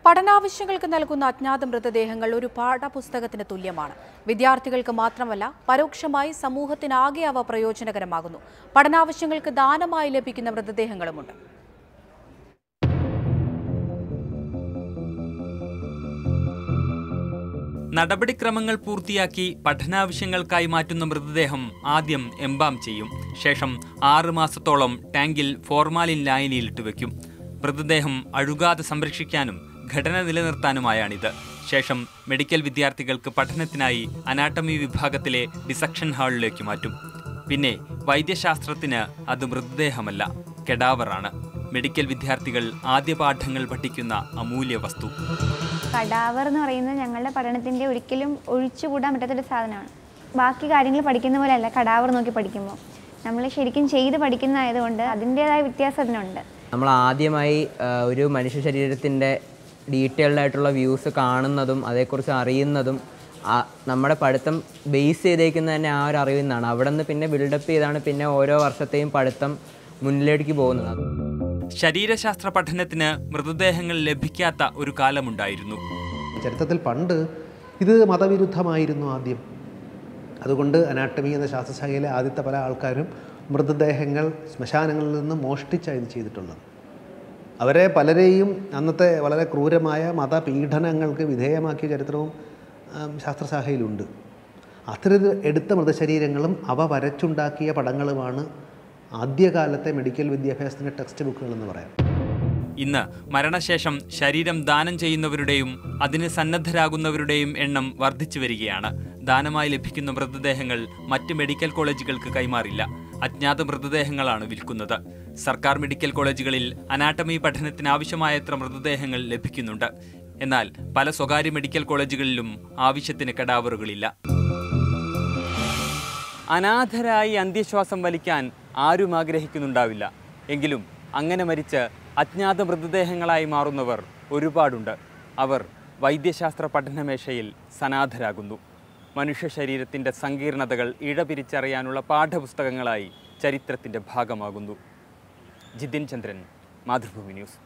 പഠനാവശ്യങ്ങൾക്ക് നൽകുന്ന അജ്ഞാത മൃതദേഹങ്ങൾ ഒരു പാഠപുസ്തകത്തിന് തുല്യമാണ് വിദ്യാർത്ഥികൾക്ക് മാത്രമല്ല പരോക്ഷമായി സമൂഹത്തിനാകെ അവ പ്രയോജനകരമാകുന്നു പഠനാവശ്യങ്ങൾക്ക് ദാനമായി ലഭിക്കുന്ന മൃതദേഹങ്ങളുമുണ്ട് നടപടിക്രമങ്ങൾ പൂർത്തിയാക്കി പഠനാവശ്യങ്ങൾക്കായി മാറ്റുന്ന മൃതദേഹം ആദ്യം എംബാം ചെയ്യും ശേഷം ആറ് മാസത്തോളം ടാങ്കിൽ ഫോർമാലിൻ ലായനിയിലിട്ട് വെക്കും മൃതദേഹം അഴുകാതെ സംരക്ഷിക്കാനും ഘടന നിലനിർത്താനുമായാണിത് ശേഷം മെഡിക്കൽ വിദ്യാർത്ഥികൾക്ക് പഠനത്തിനായി അനാട്ടമി വിഭാഗത്തിലെ ഡിസക്ഷൻ ഹാളിലേക്ക് മാറ്റും പിന്നെ വൈദ്യശാസ്ത്രത്തിന് അത് മൃതദേഹമല്ല കെഡാവറാണ് മെഡിക്കൽ വിദ്യാർത്ഥികൾ ആദ്യ പാഠങ്ങൾ പഠിക്കുന്ന അമൂല്യ വസ്തു കടാവർ എന്ന് പറയുന്നത് ഞങ്ങളുടെ പഠനത്തിൻ്റെ ഒരിക്കലും ഒഴിച്ചുകൂടാൻ പറ്റാത്തൊരു സാധനമാണ് ബാക്കി കാര്യങ്ങൾ പഠിക്കുന്ന പോലെയല്ല കടാവർ നോക്കി പഠിക്കുമ്പോൾ നമ്മൾ ശരിക്കും ചെയ്ത് പഠിക്കുന്നതായതുകൊണ്ട് അതിൻ്റേതായ വ്യത്യാസം അതിനുണ്ട് നമ്മൾ ആദ്യമായി ആ, ഒരു മനുഷ്യ ശരീരത്തിൻ്റെ ഡീറ്റെയിൽഡ് ആയിട്ടുള്ള വ്യൂസ് കാണുന്നതും അതേക്കുറിച്ച് അറിയുന്നതും ആ, നമ്മുടെ പഠിത്തം ബേസ് ചെയ്തേക്കുന്ന തന്നെ ആ ഒരു അറിവിൽ നിന്നാണ് അവിടെ നിന്ന് പിന്നെ ബിൽഡപ്പ് ചെയ്താണ് പിന്നെ ഓരോ വർഷത്തെയും പഠിത്തം മുന്നിലേക്ക് പോകുന്നത് ശരീരശാസ്ത്ര പഠനത്തിന് മൃതദേഹങ്ങൾ ലഭിക്കാത്ത ഒരു കാലമുണ്ടായിരുന്നു ചരിത്രത്തിൽ പണ്ട് ഇത് മതവിരുദ്ധമായിരുന്നു ആദ്യം അതുകൊണ്ട് അനാട്ടമി എന്ന ശാസ്ത്രശാഖയിലെ ആദ്യത്തെ പല ആൾക്കാരും മൃതദേഹങ്ങൾ ശ്മശാനങ്ങളിൽ നിന്ന് മോഷ്ടിച്ചാണ് ഇത് ചെയ്തിട്ടുള്ളത് അവരെ പലരെയും അന്നത്തെ വളരെ ക്രൂരമായ മതപീഡനങ്ങൾക്ക് വിധേയമാക്കിയ ചരിത്രവും ആം, ശാസ്ത്രശാഖയിലുണ്ട് അത്തരത്തിൽ എടുത്ത മൃതശരീരങ്ങളും അവ വരച്ചുണ്ടാക്കിയ പടങ്ങളുമാണ് ആദ്യകാലത്തെ മെഡിക്കൽ വിദ്യാഭ്യാസത്തിൻ്റെ ടെക്സ്റ്റ് ബുക്കുകൾ എന്ന് പറയാം ഇന്ന് മരണശേഷം ശരീരം ദാനം ചെയ്യുന്നവരുടെയും അതിന് സന്നദ്ധരാകുന്നവരുടെയും എണ്ണം വർദ്ധിച്ചു വരികയാണ് ദാനമായി ലഭിക്കുന്ന മൃതദേഹങ്ങൾ മറ്റ് മെഡിക്കൽ കോളേജുകൾക്ക് കൈമാറില്ല അജ്ഞാത മൃതദേഹങ്ങളാണ് വിൽക്കുന്നത് സർക്കാർ മെഡിക്കൽ കോളേജുകളിൽ അനാട്ടമി പഠനത്തിന് ആവശ്യമായത്ര മൃതദേഹങ്ങൾ ലഭിക്കുന്നുണ്ട് എന്നാൽ പല സ്വകാര്യ മെഡിക്കൽ കോളേജുകളിലും ആവശ്യത്തിന് കടാവറുകളില്ല അനാഥരായി അന്ത്യശ്വാസം വലിക്കാൻ ആരും ആഗ്രഹിക്കുന്നുണ്ടാവില്ല എങ്കിലും അങ്ങനെ മരിച്ച് അജ്ഞാത മൃതദേഹങ്ങളായി മാറുന്നവർ ഒരുപാടുണ്ട് അവർ വൈദ്യശാസ്ത്ര പഠനമേശയിൽ സനാഥരാകുന്നു മനുഷ്യ ശരീരത്തിൻ്റെ സങ്കീർണതകൾ ഇഴപിരിച്ചറിയാനുള്ള പാഠപുസ്തകങ്ങളായി ചരിത്രത്തിൻ്റെ ഭാഗമാകുന്നു ജിതിൻ ചന്ദ്രൻ മാതൃഭൂമി ന്യൂസ്